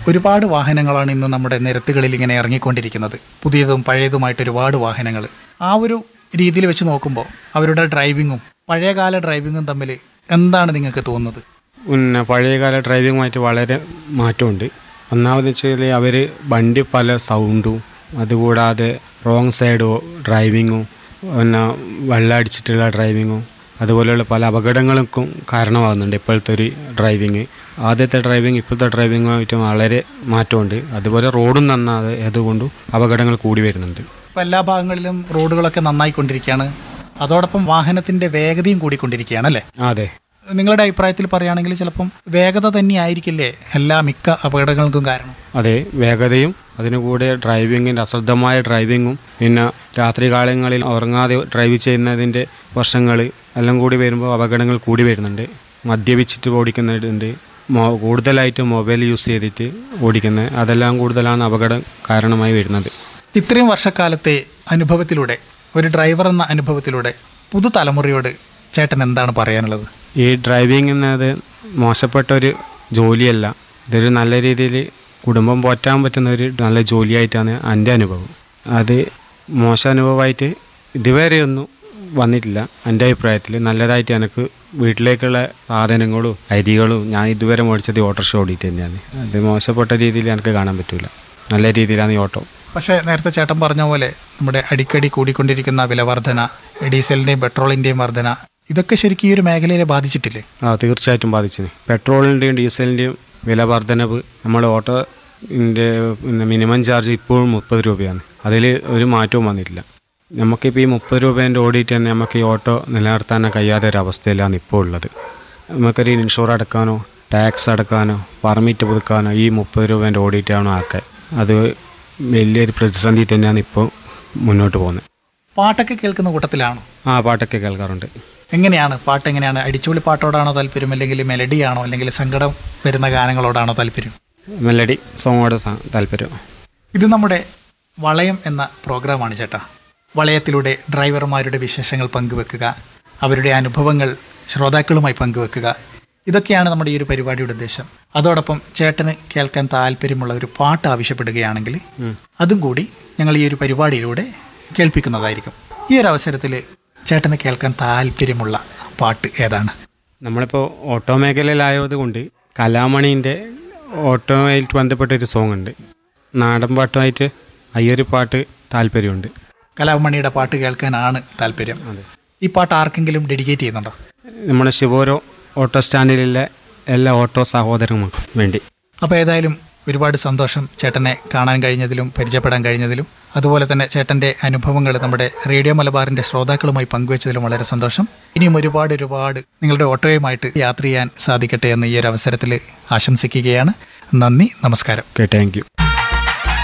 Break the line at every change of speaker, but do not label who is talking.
ഒരുപാട് വാഹനങ്ങളാണ് ഇന്ന് നമ്മുടെ നിരത്തുകളിൽ ഇങ്ങനെ ഇറങ്ങിക്കൊണ്ടിരിക്കുന്നത് പുതിയതും പഴയതുമായിട്ട് ഒരുപാട് വാഹനങ്ങൾ ആ ഒരു രീതിയിൽ വെച്ച് നോക്കുമ്പോൾ അവരുടെ ഡ്രൈവിങ്ങും പഴയകാല ഡ്രൈവിങ്ങും തമ്മിൽ എന്താണ് നിങ്ങൾക്ക് തോന്നുന്നത്
പിന്നെ പഴയകാല ഡ്രൈവിങ്ങുമായിട്ട് വളരെ മാറ്റമുണ്ട് ഒന്നാമത് വെച്ചാൽ അവർ വണ്ടി പല സൗണ്ടും അതുകൂടാതെ റോങ് സൈഡ് ഡ്രൈവിങ്ങും പിന്നെ വെള്ളം അടിച്ചിട്ടുള്ള ഡ്രൈവിങ്ങും അതുപോലെയുള്ള പല അപകടങ്ങൾക്കും കാരണമാകുന്നുണ്ട് ഇപ്പോഴത്തെ ഒരു ഡ്രൈവിങ് ആദ്യത്തെ ഡ്രൈവിങ് ഇപ്പോഴത്തെ ഡ്രൈവിങ്ങുമായിട്ട് വളരെ മാറ്റമുണ്ട് അതുപോലെ റോഡും നന്നാതെ അതുകൊണ്ടും അപകടങ്ങൾ കൂടി വരുന്നുണ്ട്
ഇപ്പോൾ എല്ലാ ഭാഗങ്ങളിലും റോഡുകളൊക്കെ നന്നായിക്കൊണ്ടിരിക്കുകയാണ് അതോടൊപ്പം വാഹനത്തിൻ്റെ വേഗതയും കൂടിക്കൊണ്ടിരിക്കുകയാണ് അല്ലേ
അതെ
നിങ്ങളുടെ അഭിപ്രായത്തിൽ പറയുകയാണെങ്കിൽ ചിലപ്പം വേഗത തന്നെയായിരിക്കില്ലേ എല്ലാ മിക്ക അപകടങ്ങൾക്കും കാരണം
അതെ വേഗതയും അതിനുകൂടെ ഡ്രൈവിങ്ങിൻ്റെ അശ്രദ്ധമായ ഡ്രൈവിങ്ങും പിന്നെ രാത്രി കാലങ്ങളിൽ ഉറങ്ങാതെ ഡ്രൈവ് ചെയ്യുന്നതിൻ്റെ വർഷങ്ങൾ എല്ലാം കൂടി വരുമ്പോൾ അപകടങ്ങൾ കൂടി വരുന്നുണ്ട് മദ്യപിച്ചിട്ട് ഓടിക്കുന്നുണ്ട് മൊ കൂടുതലായിട്ട് മൊബൈൽ യൂസ് ചെയ്തിട്ട് ഓടിക്കുന്നത് അതെല്ലാം കൂടുതലാണ് അപകടം കാരണമായി വരുന്നത്
ഇത്രയും വർഷക്കാലത്തെ അനുഭവത്തിലൂടെ ഒരു ഡ്രൈവർ എന്ന അനുഭവത്തിലൂടെ പുതുതലമുറയോട് ചേട്ടൻ എന്താണ് പറയാനുള്ളത്
ഈ ഡ്രൈവിംഗ് എന്നത് മോശപ്പെട്ട ഒരു ജോലിയല്ല ഇതൊരു നല്ല രീതിയിൽ കുടുംബം പോറ്റാൻ പറ്റുന്ന ഒരു നല്ല ജോലിയായിട്ടാണ് എൻ്റെ അനുഭവം അത് മോശം അനുഭവമായിട്ട് ഇതുവരെയൊന്നും വന്നിട്ടില്ല എൻ്റെ അഭിപ്രായത്തിൽ നല്ലതായിട്ട് എനിക്ക് വീട്ടിലേക്കുള്ള സാധനങ്ങളും അരികളും ഞാൻ ഇതുവരെ മേടിച്ചത് ഓട്ടോറിക്ഷ ഓടിയിട്ട് തന്നെയാണ് അത് മോശപ്പെട്ട രീതിയിൽ എനിക്ക് കാണാൻ പറ്റില്ല നല്ല രീതിയിലാണ് ഈ ഓട്ടോ
പക്ഷേ നേരത്തെ ചേട്ടൻ പറഞ്ഞ പോലെ നമ്മുടെ അടിക്കടി കൂടിക്കൊണ്ടിരിക്കുന്ന വിലവർധന ഡീസലിൻ്റെയും പെട്രോളിൻ്റെയും വർധന ഇതൊക്കെ ശരിക്കും ഈ ഒരു മേഖലയെ ബാധിച്ചിട്ടില്ലേ
ആ തീർച്ചയായിട്ടും ബാധിച്ചിന് പെട്രോളിൻ്റെയും ഡീസലിൻ്റെയും വില വർധനവ് നമ്മുടെ ഓട്ടോൻ്റെ പിന്നെ മിനിമം ചാർജ് ഇപ്പോഴും മുപ്പത് രൂപയാണ് അതിൽ ഒരു മാറ്റവും വന്നിട്ടില്ല നമുക്കിപ്പോൾ ഈ മുപ്പത് രൂപേൻ്റെ ഓടിയിട്ട് തന്നെ നമുക്ക് ഈ ഓട്ടോ നിലനിർത്താൻ കഴിയാത്ത ഒരു അവസ്ഥയിലാണ് ഇപ്പോൾ ഉള്ളത് നമുക്കൊരു ഇൻഷുർ അടക്കാനോ ടാക്സ് അടക്കാനോ പെർമിറ്റ് പുതുക്കാനോ ഈ മുപ്പത് രൂപേൻ്റെ ഓടിയിട്ടാണോ ആക്കാൻ അത് വലിയൊരു പ്രതിസന്ധി തന്നെയാണ് ഇപ്പോൾ മുന്നോട്ട് പോകുന്നത്
പാട്ടൊക്കെ കേൾക്കുന്ന കൂട്ടത്തിലാണോ
ആ പാട്ടൊക്കെ കേൾക്കാറുണ്ട്
എങ്ങനെയാണ് പാട്ട് എങ്ങനെയാണ് അടിച്ചുപൊളി പാട്ടോടാണോ താല്പര്യം അല്ലെങ്കിൽ മെലഡിയാണോ അല്ലെങ്കിൽ സങ്കടം വരുന്ന ഗാനങ്ങളോടാണോ താല്പര്യം
മെലഡി സോങ്ങോട് താല്പര്യം
ഇത് നമ്മുടെ വളയം എന്ന പ്രോഗ്രാമാണ് ചേട്ടാ വളയത്തിലൂടെ ഡ്രൈവർമാരുടെ വിശേഷങ്ങൾ പങ്കുവെക്കുക അവരുടെ അനുഭവങ്ങൾ ശ്രോതാക്കളുമായി പങ്കുവെക്കുക ഇതൊക്കെയാണ് നമ്മുടെ ഈ ഒരു പരിപാടിയുടെ ഉദ്ദേശം അതോടൊപ്പം ചേട്ടന് കേൾക്കാൻ താല്പര്യമുള്ള ഒരു പാട്ട് ആവശ്യപ്പെടുകയാണെങ്കിൽ അതും കൂടി ഞങ്ങൾ ഈ ഒരു പരിപാടിയിലൂടെ കേൾപ്പിക്കുന്നതായിരിക്കും ഈ ഒരു അവസരത്തിൽ ചേട്ടന് കേൾക്കാൻ താല്പര്യമുള്ള പാട്ട് ഏതാണ്
നമ്മളിപ്പോൾ ഓട്ടോ മേഖലയിലായത് കൊണ്ട് കലാമണീൻ്റെ ഓട്ടോമായിട്ട് ബന്ധപ്പെട്ട ഒരു സോങ് ഉണ്ട് നാടൻ പാട്ടുമായിട്ട് ഈ ഒരു പാട്ട് താല്പര്യമുണ്ട്
കലാമണിയുടെ പാട്ട് കേൾക്കാനാണ് താല്പര്യം ഈ പാട്ട് ആർക്കെങ്കിലും ഡെഡിക്കേറ്റ് ചെയ്യുന്നുണ്ടോ
നമ്മുടെ ശിവോരോ ഓട്ടോ സ്റ്റാൻഡിലുള്ള എല്ലാ ഓട്ടോ സഹോദരങ്ങൾക്കും വേണ്ടി
അപ്പോൾ ഏതായാലും ഒരുപാട് സന്തോഷം ചേട്ടനെ കാണാൻ കഴിഞ്ഞതിലും പരിചയപ്പെടാൻ കഴിഞ്ഞതിലും അതുപോലെ തന്നെ ചേട്ടൻ്റെ അനുഭവങ്ങൾ നമ്മുടെ റേഡിയോ മലബാറിൻ്റെ ശ്രോതാക്കളുമായി പങ്കുവച്ചതിലും വളരെ സന്തോഷം ഇനിയും ഒരുപാട് ഒരുപാട് നിങ്ങളുടെ ഓട്ടോയുമായിട്ട് യാത്ര ചെയ്യാൻ സാധിക്കട്ടെ എന്ന് ഈ ഒരു അവസരത്തിൽ ആശംസിക്കുകയാണ് നന്ദി നമസ്കാരം
ഓക്കെ താങ്ക് യു